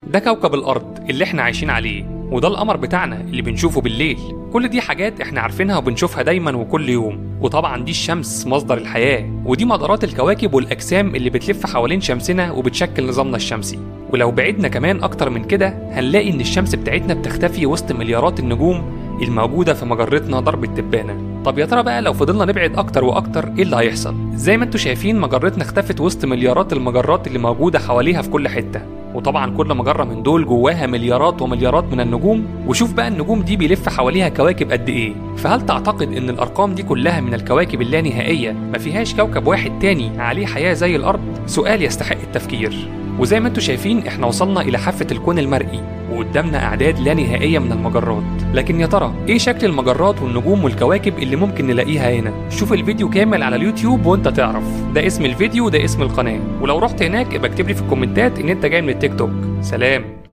ده كوكب الأرض اللي احنا عايشين عليه وده القمر بتاعنا اللي بنشوفه بالليل كل دي حاجات احنا عارفينها وبنشوفها دايما وكل يوم وطبعا دي الشمس مصدر الحياة ودي مدارات الكواكب والأجسام اللي بتلف حوالين شمسنا وبتشكل نظامنا الشمسي ولو بعدنا كمان أكتر من كده هنلاقي إن الشمس بتاعتنا بتختفي وسط مليارات النجوم الموجودة في مجرتنا ضرب التبانة طب يا ترى بقى لو فضلنا نبعد أكتر وأكتر إيه اللي هيحصل؟ زي ما انتوا شايفين مجرتنا اختفت وسط مليارات المجرات اللي موجودة حواليها في كل حتة وطبعا كل مجرة من دول جواها مليارات ومليارات من النجوم وشوف بقى النجوم دي بيلف حواليها كواكب قد ايه فهل تعتقد ان الارقام دي كلها من الكواكب اللانهائية ما فيهاش كوكب واحد تاني عليه حياة زي الارض سؤال يستحق التفكير وزي ما انتوا شايفين احنا وصلنا الى حافة الكون المرئي وقدامنا اعداد لا نهائية من المجرات لكن يا ترى ايه شكل المجرات والنجوم والكواكب اللي ممكن نلاقيها هنا شوف الفيديو كامل على اليوتيوب وانت تعرف ده اسم الفيديو وده اسم القناة ولو رحت هناك ابقى اكتب لي في الكومنتات ان انت جاي من التيك توك سلام